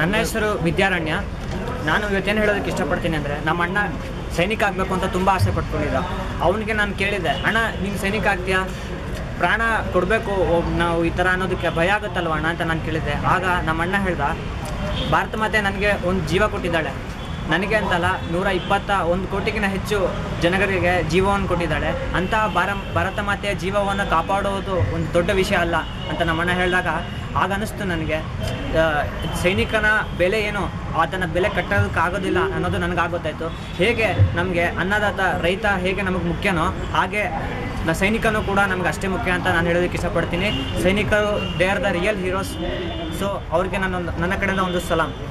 ನನ್ನ ಹೆಸರು ವಿದ್ಯಾರಣ್ಯ ನಾನು ಇವತ್ತೇನು ಹೇಳೋದಕ್ಕೆ ಇಷ್ಟಪಡ್ತೀನಿ ಅಂದರೆ ನಮ್ಮ ಅಣ್ಣ ಸೈನಿಕ ಆಗಬೇಕು ಅಂತ ತುಂಬ ಆಸೆ ಪಟ್ಕೊಂಡಿದ್ದ ಅವನಿಗೆ ನಾನು ಕೇಳಿದ್ದೆ ಅಣ್ಣ ನೀನು ಸೈನಿಕ ಆಗ್ತೀಯಾ ಪ್ರಾಣ ಕೊಡಬೇಕು ನಾವು ಈ ಥರ ಅನ್ನೋದಕ್ಕೆ ಭಯ ಆಗುತ್ತಲ್ವ ಅಣ್ಣ ಅಂತ ನಾನು ಕೇಳಿದ್ದೆ ಆಗ ನಮ್ಮ ಅಣ್ಣ ಹೇಳ್ದ ಭಾರತ ಮಾತೆ ನನಗೆ ಒಂದು ಜೀವ ಕೊಟ್ಟಿದ್ದಾಳೆ ನನಗೆ ಅಂತಲ್ಲ ನೂರ ಇಪ್ಪತ್ತ ಒಂದು ಕೋಟಿಗಿನ ಹೆಚ್ಚು ಜನರಿಗೆ ಜೀವವನ್ನು ಕೊಟ್ಟಿದ್ದಾಳೆ ಅಂಥ ಭಾರ ಭಾರತ ಮಾತೆಯ ಜೀವವನ್ನು ಕಾಪಾಡುವುದು ಒಂದು ದೊಡ್ಡ ವಿಷಯ ಅಲ್ಲ ಅಂತ ನಮ್ಮಣ್ಣ ಹೇಳಿದಾಗ ಆಗ ಅನಿಸ್ತು ನನಗೆ ಆ, ಸೈನಿಕನ ಬೆಲೆ ಏನು ಆತನ ಬೆಲೆ ಕಟ್ಟೋದಕ್ಕಾಗೋದಿಲ್ಲ ಅನ್ನೋದು ನನಗೆ ಆಗೊತ್ತಾಯಿತು ಹೇಗೆ ನಮಗೆ ಅನ್ನದಾತ ರೈತ ಹೇಗೆ ನಮಗೆ ಮುಖ್ಯನೋ ಹಾಗೆ ನ ಸೈನಿಕನೂ ಕೂಡ ನಮ್ಗೆ ಅಷ್ಟೇ ಮುಖ್ಯ ಅಂತ ನಾನು ಹೇಳೋದಕ್ಕೆ ಇಷ್ಟಪಡ್ತೀನಿ ಸೈನಿಕರು they are the real heroes so ಅವ್ರಿಗೆ ನಾನು ನನ್ನ ಕಡೆಯಿಂದ ಒಂದು ಸಲಾಂ